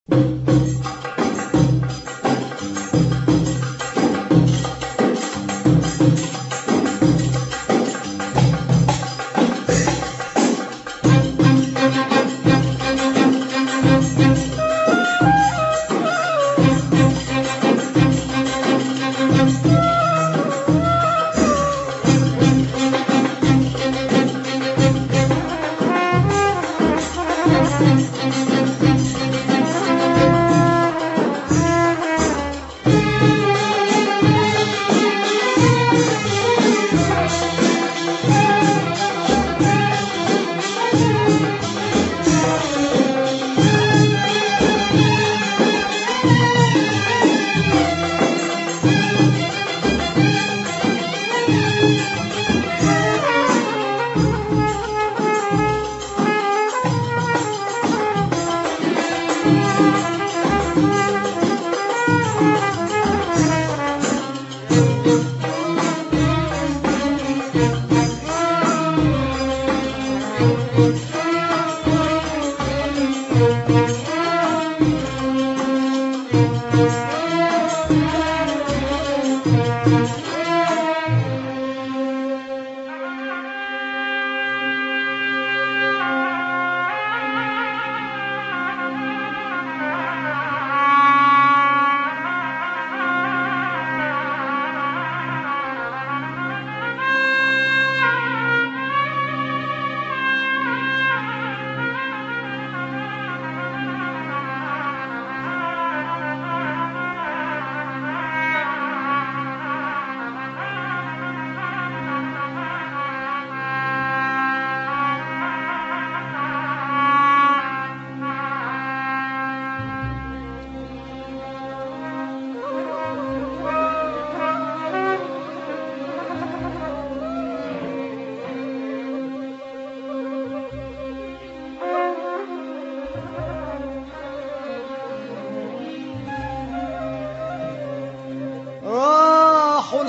راحوا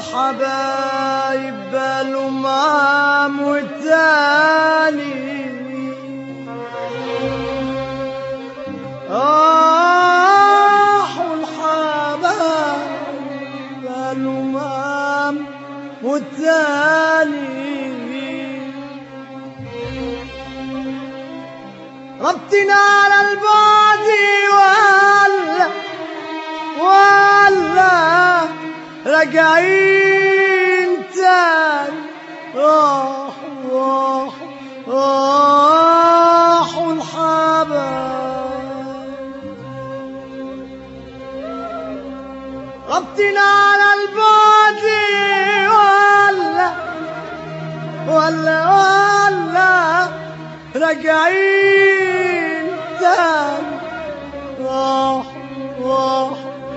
الحبايب بالأمام والتاني راحوا الحبايب بالأمام والتاني ربطنا على البعد ولا ولا راجعين تاني راحوا راحوا راحوا الحبايب ربطنا على البعد ولا ولا ولا راجعين تاني راح راح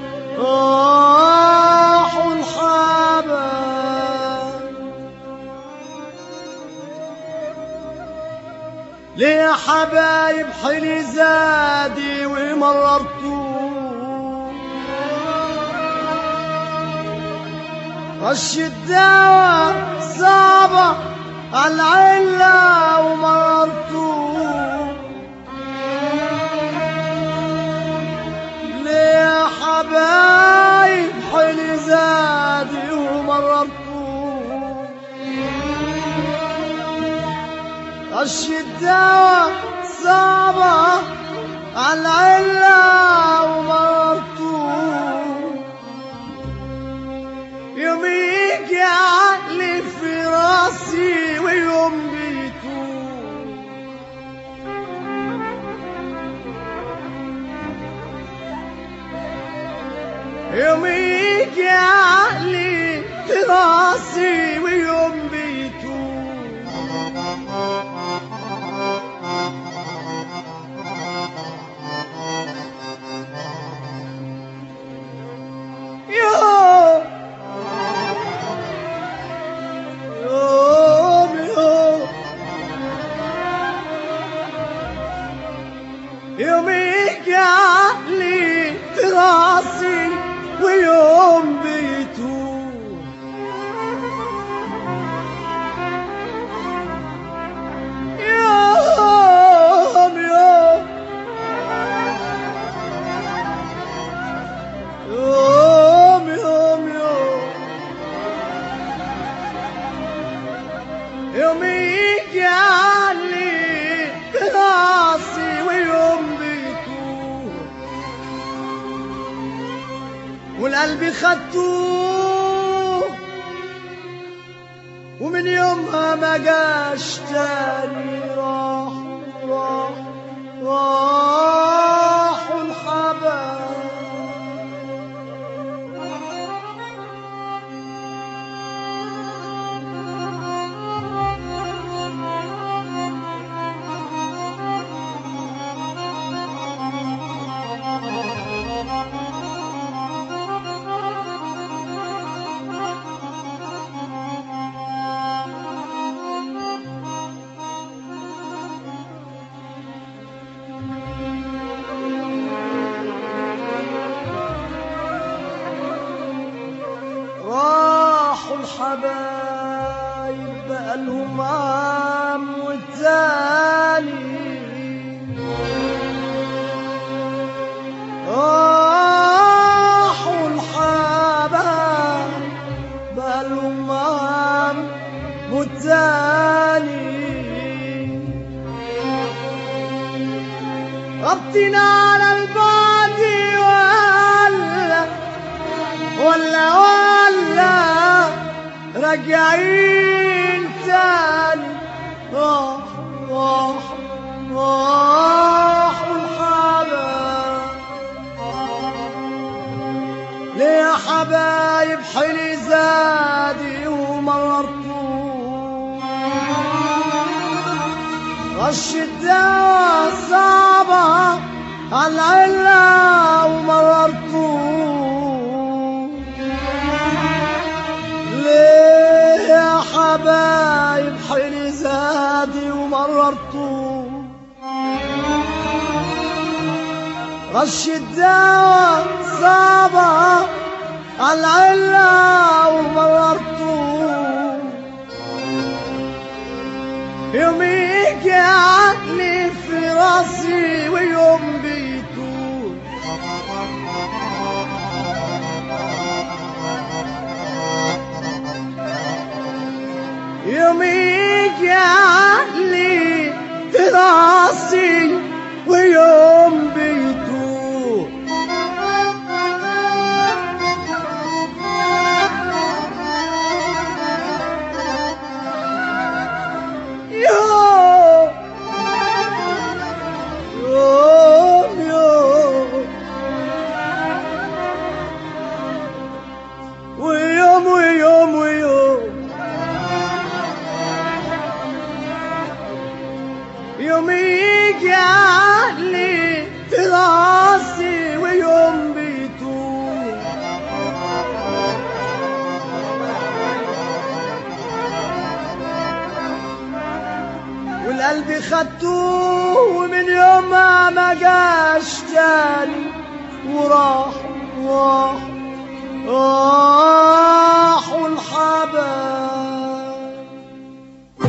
راحوا الحبايب ليه يا حبايب حلي زادي ومررتوه رش الدواء صعبة على العلة ومررتوه ليه يا حبايب حلي زادي ومررتوه رش الدواء صعبة على العلة ومررتوه يوم يجي عقلي في راسي ويوم بيتوه يوم يجي عقلي في راسي ويوم بيتوه يوم يوم يوم يوم يجي عقلي في راسي ويوم بيتوه والقلب خدتوه ومن يومها ما جاش تاني راح راح راحوا الحبايب راحوا الحبايب بقالهم عام والتاني راحوا الحبايب بقالهم عام والتاني غطينا على البعد ولا ولا ولا راجعين تاني راح راح راح الحبايب ليه يا حبايب حلي زادي ومررتوه رش الدواء صعبة على العلة ومررتوه ليه يا حبايب حلي زادي ومررتوه رش الدواء صعبة على العلة ومررتوه يوم يجي عقلي في راسي ويوم بيتوه يوم يجي عقلي في راسي ويوم بيتوه يوم يوم يوم ويوم ويوم ويوم يوم يجي عقلي في راسي ويوم بيتوه والقلب خدتوه ومن يومها ما جاش تاني وراح راح راحوا الحبايب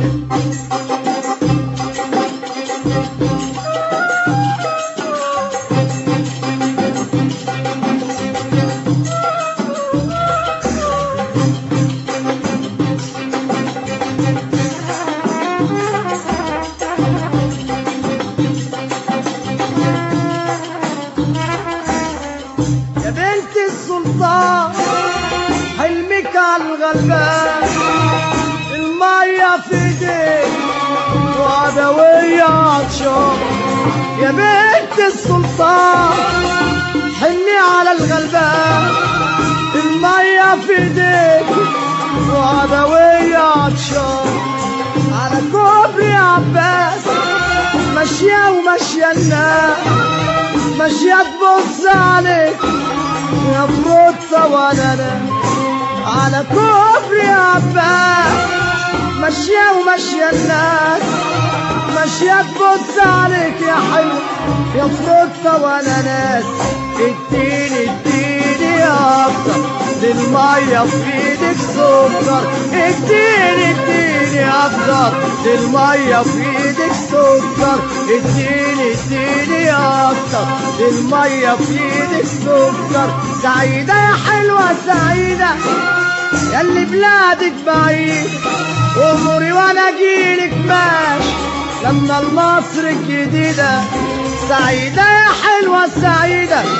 يا بنت السلطان حلمك على الغلبان المية في ايديك وعدوية عطشان يا بنت السلطان حلمي على الغلبان المية في ايديك وعدوية عطشان على كوبري عباس ماشية وماشية الناس ماشية تبص عليك يا بروتة وانا أنا على كوبري عباس ماشية وماشية الناس ماشية تبص عليك يا حلو يا فروتة وانا ناس اديني اديني اكتر للمية في ايدك سكر اديني اديني اكتر للمية في ايدك سكر اديني اديني اكتر للمية في ايدك سكر سعيدة يا حلوة سعيدة ياللي بلادك بعيد عمري وانا اجيلك ماشي لما المصر الجديدة سعيدة يا حلوة سعيدة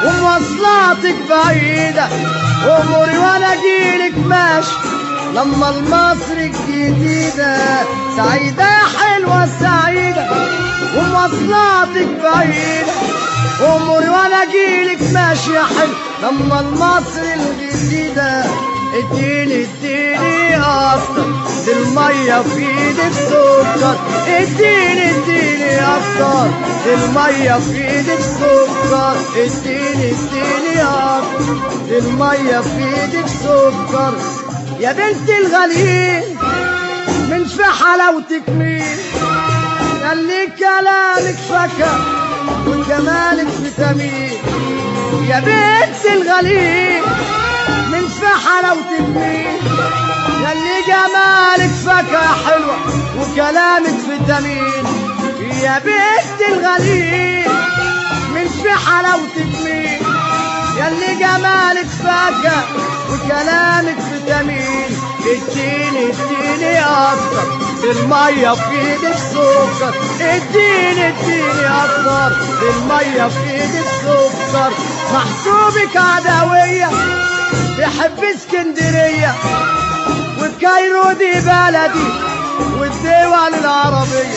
ومواصلاتك بعيدة أموري وأنا أجيلك ماشي لما المصر الجديدة سعيدة يا حلوة سعيدة ومواصلاتك بعيدة أموري وأنا أجيلك ماشي يا حلو لما المصر الجديدة اديني اديني اكتر دي المية في ايدك سكر اديني اديني اكتر دي المية في ايدك سكر اديني اديني اكتر دي المية في ايدك سكر يا بنت الغاليين من في حلاوتك مين ياللي كلامك فكر وجمالك فيتامين يا بنت الغاليين من في حلاوتك مين ياللي جمالك فاكهة حلوة وكلامك فيتامين يا بنت الغالين من في حلاوتك مين ياللي جمالك فاكهة وكلامك فيتامين اديني اديني اكتر المية في ايدك سكر اديني اديني اكتر المية في ايدك سكر محسوبك عدوية بحب اسكندرية والكايرو دي بلدي والدول العربية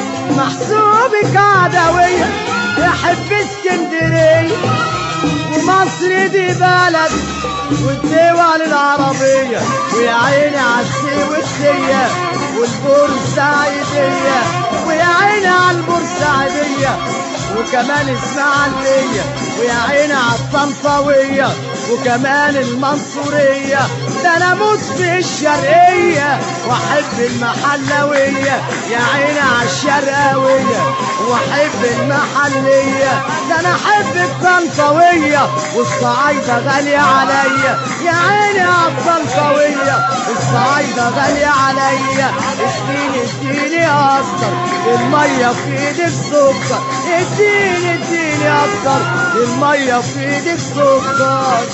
محسوبك عدوية بحب اسكندرية ومصر دي بلد والدول العربية ويا عيني عالسي والسية والبورسعيدية ويا عيني عالبورسعيدية وكمان اسماعيلية ويا عيني عالطنطاوية وكمان المنصورية ده انا اموت في الشرقية واحب المحلوية يا عيني عالشرقاوية واحب المحلية ده انا احب الطنطاوية والصعايدة غالية عليا يا عيني عالطنطاوية الصعايدة غالية عليا اديني اديني اكتر المية في ايدك سكر اديني اديني اكتر المية في ايدك سكر